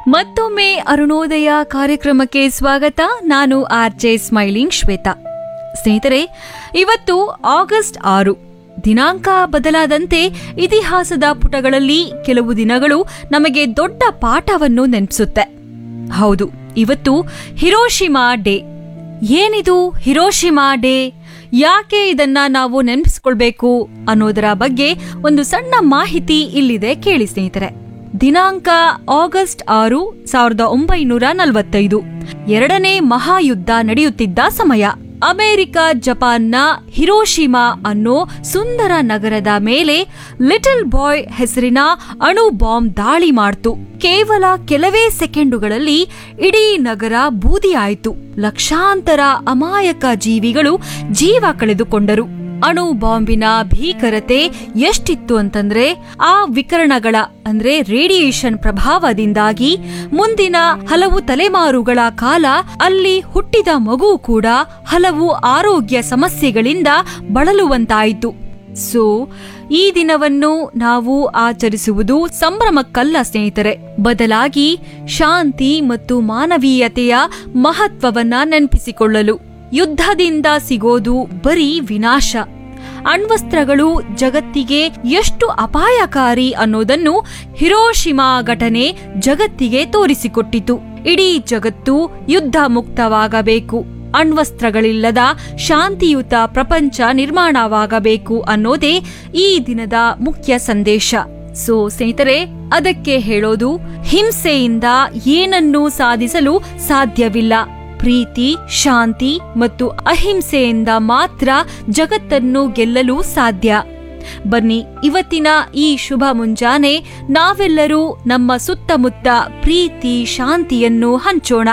ಮತ್ತೊಮ್ಮೆ ಅರುಣೋದಯ ಕಾರ್ಯಕ್ರಮಕ್ಕೆ ಸ್ವಾಗತ ನಾನು ಆರ್ ಜೆ ಸ್ಮೈಲಿಂಗ್ ಶ್ವೇತಾ ಸ್ನೇಹಿತರೆ ಇವತ್ತು ಆಗಸ್ಟ್ ಆರು ದಿನಾಂಕ ಬದಲಾದಂತೆ ಇತಿಹಾಸದ ಪುಟಗಳಲ್ಲಿ ಕೆಲವು ದಿನಗಳು ನಮಗೆ ದೊಡ್ಡ ಪಾಠವನ್ನು ನೆನಪಿಸುತ್ತೆ ಹೌದು ಇವತ್ತು ಹಿರೋಶಿಮಾ ಡೇ ಏನಿದು ಹಿರೋಶಿಮಾ ಡೇ ಯಾಕೆ ಇದನ್ನ ನಾವು ನೆನಪಿಸ್ಕೊಳ್ಬೇಕು ಅನ್ನೋದರ ಬಗ್ಗೆ ಒಂದು ಸಣ್ಣ ಮಾಹಿತಿ ಇಲ್ಲಿದೆ ಕೇಳಿ ಸ್ನೇಹಿತರೆ ದಿನಾಂಕ ಆಗಸ್ಟ್ ಆರು ಸಾವಿರದ ಒಂಬೈನೂರ ನಲವತ್ತೈದು ಎರಡನೇ ಮಹಾಯುದ್ಧ ನಡೆಯುತ್ತಿದ್ದ ಸಮಯ ಅಮೆರಿಕ ಜಪಾನ್ನ ಹಿರೋಶಿಮಾ ಅನ್ನೋ ಸುಂದರ ನಗರದ ಮೇಲೆ ಲಿಟಲ್ ಬಾಯ್ ಹೆಸರಿನ ಅಣು ಬಾಂಬ್ ದಾಳಿ ಮಾಡ್ತು ಕೇವಲ ಕೆಲವೇ ಸೆಕೆಂಡುಗಳಲ್ಲಿ ಇಡೀ ನಗರ ಬೂದಿಯಾಯಿತು ಲಕ್ಷಾಂತರ ಅಮಾಯಕ ಜೀವಿಗಳು ಜೀವ ಕಳೆದುಕೊಂಡರು ಅಣು ಬಾಂಬಿನ ಭೀಕರತೆ ಎಷ್ಟಿತ್ತು ಅಂತಂದ್ರೆ ಆ ವಿಕರಣಗಳ ಅಂದ್ರೆ ರೇಡಿಯೇಷನ್ ಪ್ರಭಾವದಿಂದಾಗಿ ಮುಂದಿನ ಹಲವು ತಲೆಮಾರುಗಳ ಕಾಲ ಅಲ್ಲಿ ಹುಟ್ಟಿದ ಮಗು ಕೂಡ ಹಲವು ಆರೋಗ್ಯ ಸಮಸ್ಯೆಗಳಿಂದ ಬಳಲುವಂತಾಯಿತು ಸೊ ಈ ದಿನವನ್ನು ನಾವು ಆಚರಿಸುವುದು ಸಂಭ್ರಮಕ್ಕಲ್ಲ ಸ್ನೇಹಿತರೆ ಬದಲಾಗಿ ಶಾಂತಿ ಮತ್ತು ಮಾನವೀಯತೆಯ ಮಹತ್ವವನ್ನ ನೆನಪಿಸಿಕೊಳ್ಳಲು ಯುದ್ಧದಿಂದ ಸಿಗೋದು ಬರೀ ವಿನಾಶ ಅಣ್ವಸ್ತ್ರಗಳು ಜಗತ್ತಿಗೆ ಎಷ್ಟು ಅಪಾಯಕಾರಿ ಅನ್ನೋದನ್ನು ಹಿರೋಶಿಮಾ ಘಟನೆ ಜಗತ್ತಿಗೆ ತೋರಿಸಿಕೊಟ್ಟಿತು ಇಡೀ ಜಗತ್ತು ಯುದ್ಧ ಮುಕ್ತವಾಗಬೇಕು ಅಣ್ವಸ್ತ್ರಗಳಿಲ್ಲದ ಶಾಂತಿಯುತ ಪ್ರಪಂಚ ನಿರ್ಮಾಣವಾಗಬೇಕು ಅನ್ನೋದೇ ಈ ದಿನದ ಮುಖ್ಯ ಸಂದೇಶ ಸೊ ಸ್ನೇಹಿತರೆ ಅದಕ್ಕೆ ಹೇಳೋದು ಹಿಂಸೆಯಿಂದ ಏನನ್ನೂ ಸಾಧಿಸಲು ಸಾಧ್ಯವಿಲ್ಲ ಪ್ರೀತಿ ಶಾಂತಿ ಮತ್ತು ಅಹಿಂಸೆಯಿಂದ ಮಾತ್ರ ಜಗತ್ತನ್ನು ಗೆಲ್ಲಲು ಸಾಧ್ಯ ಬನ್ನಿ ಇವತ್ತಿನ ಈ ಶುಭ ಮುಂಜಾನೆ ನಾವೆಲ್ಲರೂ ನಮ್ಮ ಸುತ್ತಮುತ್ತ ಪ್ರೀತಿ ಶಾಂತಿಯನ್ನು ಹಂಚೋಣ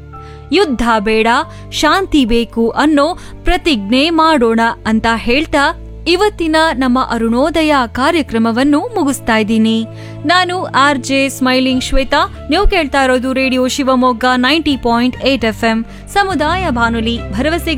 ಯುದ್ಧ ಬೇಡ ಶಾಂತಿ ಬೇಕು ಅನ್ನೋ ಪ್ರತಿಜ್ಞೆ ಮಾಡೋಣ ಅಂತ ಹೇಳ್ತಾ ಇವತ್ತಿನ ನಮ್ಮ ಅರುಣೋದಯ ಕಾರ್ಯಕ್ರಮವನ್ನು ಮುಗಿಸ್ತಾ ಇದ್ದೀನಿ ನಾನು ಆರ್ ಜೆ ಸ್ಮೈಲಿಂಗ್ ಶ್ವೇತಾ ನೀವು ಕೇಳ್ತಾ ಇರೋದು radio Shivamogga ninety point eight F ಸಮುದಾಯ ಬಾನುಲಿ ಭರವಸೆ